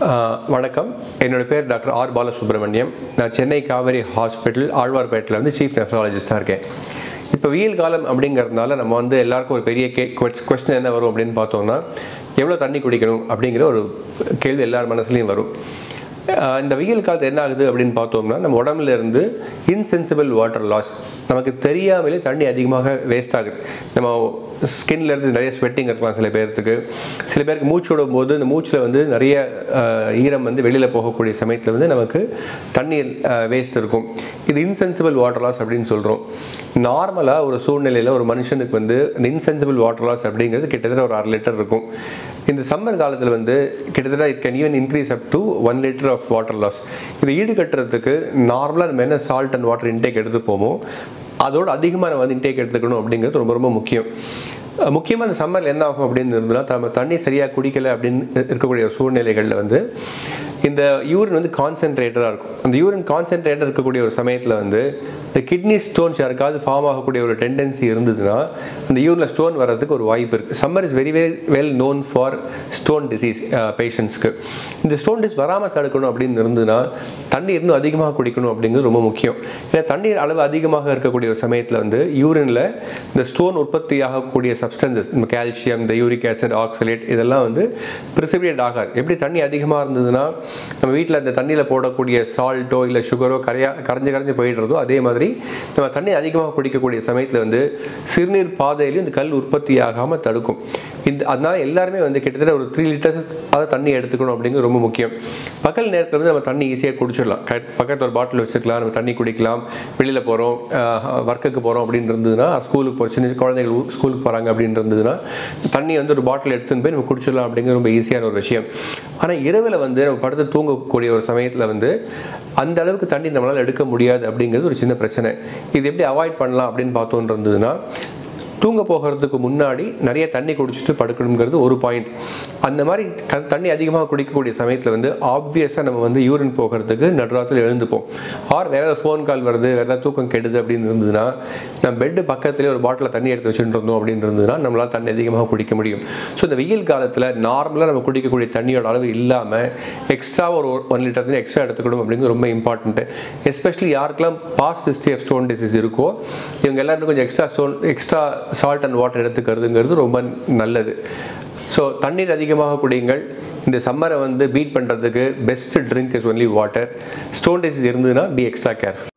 ஆஹ் வணக்கம் என்னோட பேர் டாக்டர் ஆர் பாலசுப்ரமணியம் நான் சென்னை காவேரி ஹாஸ்பிட்டல் ஆழ்வார்பேட்டில் வந்து சீஃப் நெஃப்ராலஜிஸ்டாக இருக்கேன் இப்போ வெயில் காலம் அப்படிங்கிறதுனால நம்ம வந்து எல்லாருக்கும் ஒரு பெரிய கே கொஸ்டின் என்ன வரும் அப்படின்னு பார்த்தோம்னா எவ்வளோ தண்ணி குடிக்கணும் அப்படிங்கிற ஒரு கேள்வி எல்லார் மனசுலையும் வரும் ஆஹ் இந்த வெயில் காலத்து என்ன ஆகுது அப்படின்னு பார்த்தோம்னா நம்ம உடம்புல இருந்து இன்சென்சிபிள் வாட்டர் லாஸ் நமக்கு தெரியாமலே தண்ணி அதிகமாக வேஸ்ட் ஆகுது நம்ம ஸ்கின்ல இருந்து நிறைய ஸ்வெட்டிங் இருக்கலாம் சில பேர்த்துக்கு சில பேருக்கு மூச்சு விடும் போது இந்த மூச்சில் வந்து நிறைய ஆஹ், ஈரம் வந்து வெளியில் போகக்கூடிய சமயத்தில் வந்து நமக்கு தண்ணீர் வேஸ்ட் இருக்கும் இது இன்சென்சிபிள் வாட்டர் லாஸ் அப்படின்னு சொல்கிறோம் நார்மலாக ஒரு சூழ்நிலையில் ஒரு மனுஷனுக்கு வந்து இந்த இன்சென்சிபிள் வாட்டர் லாஸ் அப்படிங்கிறது கிட்டத்தட்ட ஒரு அரை லிட்டர் இருக்கும் இந்த சம்மர் காலத்தில் வந்து கிட்டத்தட்ட it can even increase up to one litre of water loss இதை ஈடுகட்டுறதுக்கு நார்மலாக நம்ம என்ன சால்ட் அண்ட் வாட்டர் இன்டேக் எடுத்துப்போமோ அதோட அதிகமாக நம்ம வந்து இன்டேக் எடுத்துக்கணும் அப்படிங்கிறது ரொம்ப ரொம்ப முக்கியம் முக்கியமாக இந்த சம்மரில் என்ன ஆகும் அப்படின்னு இருந்ததுன்னா நம்ம தண்ணி சரியாக குடிக்கலை அப்படின்னு இருக்கக்கூடிய சூழ்நிலைகளில் வந்து இந்த யூரின் வந்து கான்சென்ட்ரேட்டடாக இருக்கும் அந்த யூரின் கான்சென்ட்ரேட்டர் இருக்கக்கூடிய ஒரு சமயத்தில் வந்து இந்த கிட்னி ஸ்டோன்ஸ் யாருக்காவது ஃபார்ம் ஆகக்கூடிய ஒரு டெண்டன்சி இருந்ததுன்னா அந்த யூரினில் ஸ்டோன் வர்றதுக்கு ஒரு வாய்ப்பு இருக்குது summer is very very well known for stone disease பேஷண்ட்ஸ்க்கு இந்த ஸ்டோன் டிசீஸ் வராமல் தடுக்கணும் அப்படின்னு இருந்ததுன்னா தண்ணி இன்னும் அதிகமாக குடிக்கணும் அப்படிங்கிறது ரொம்ப முக்கியம் ஏன்னா தண்ணீர் அளவு அதிகமாக இருக்கக்கூடிய ஒரு சமயத்தில் வந்து யூரினில் இந்த ஸ்டோன் உற்பத்தி ஆகக்கூடிய சப்ஸ்டன்சஸ் இந்த கால்சியம் இந்த யூரிக் ஆசிட் ஆக்சலேட் இதெல்லாம் வந்து ப்ரிசிபியேட் ஆகாது எப்படி தண்ணி அதிகமாக இருந்ததுன்னா நம்ம வீட்டில் அந்த தண்ணியில் போடக்கூடிய சால்ட்டோ இல்லை சுகரோ கரையா கரைஞ்சு கரைஞ்சு போயிடுறதோ அதே மாதிரி நம்ம தண்ணி அதிகமாக குடிக்கக்கூடிய சமயத்தில் வந்து சிறுநீர் பாதையிலையும் இந்த கல் உற்பத்தி ஆகாமல் தடுக்கும் இந்த அதனால எல்லாருமே வந்து கிட்டத்தட்ட ஒரு த்ரீ லிட்டர்ஸ் அதை தண்ணி எடுத்துக்கணும் அப்படிங்கிறது ரொம்ப முக்கியம் பகல் நேரத்தில் வந்து நம்ம தண்ணி ஈஸியாக குடிச்சிடலாம் க- பக்கத்துல ஒரு பாட்டில் வச்சுக்கலாம் நம்ம தண்ணி குடிக்கலாம் வெளியில் போகிறோம் ஒர்க்குக்கு போகிறோம் அப்படின்னு இருந்ததுன்னா ஸ்கூலுக்கு போகிற சின்ன குழந்தைகள் ஊ- ஸ்கூலுக்கு போகிறாங்க அப்படின்னு இருந்ததுன்னா தண்ணி வந்து ஒரு பாட்டில் எடுத்துன்னு போய் நம்ம குடிச்சிடலாம் அப்படிங்கிற ரொம்ப ஈஸியான ஒரு விஷயம் ஆனால் இரவில் வந்து நம்ம படுத்து தூங்கக்கூடிய ஒரு சமயத்தில் வந்து அந்த அளவுக்கு தண்ணி நம்மளால் எடுக்க முடியாது அப்படிங்கிறது ஒரு சின்ன பிரச்சனை இது எப்படி அவாய்ட் பண்ணலாம் அப்படின்னு பார்த்தோன்னு இருந்ததுன்னா தூங்க போகிறதுக்கு முன்னாடி நிறைய தண்ணி குடிச்சிட்டு படுக்கணுங்கிறது ஒரு பாயிண்ட் அந்த மாதிரி க தண்ணி அதிகமாக குடிக்கக்கூடிய சமயத்தில் வந்து ஆப்வியஸாக நம்ம வந்து யூரின் போகிறதுக்கு நடுராத்தில் எழுந்துப்போம் ஆர் வேறு ஏதாவது ஃபோன் கால் வருது வேறு ஏதாவது தூக்கம் கெடுது அப்படின்னு இருந்ததுன்னா நம்ம பெட்டு பக்கத்துலேயே ஒரு பாட்டில் தண்ணி எடுத்து வச்சுட்டு இருந்தோம் அப்படின்னு இருந்ததுன்னா நம்மளால் தண்ணி அதிகமாக குடிக்க முடியும் ஸோ இந்த வெயில் காலத்தில் நார்மலாக நம்ம குடிக்கக்கூடிய தண்ணியோட அளவு இல்லாமல் எக்ஸ்ட்ரா ஒரு ஒன் லிட்டர் தண்ணி எக்ஸ்ட்ரா எடுத்துக்கணும் அப்படிங்கிறது ரொம்ப இம்பார்ட்டன்ட்டு எஸ்பெஷலி யாருக்கெல்லாம் past history of stone disease இருக்கோ இவங்க எல்லாரும் கொஞ்சம் extra stone extra salt and water எடுத்துக்கிறதுங்கிறது ரொம்ப நல்லது ஸோ தண்ணீர் அதிகமாக குடியுங்கள் இந்த சம்மரை வந்து பீட் பண்ணுறதுக்கு best drink is only water stone disease இருந்ததுன்னா பி எக்ஸ்ட்ரா கேர்ஃபுல்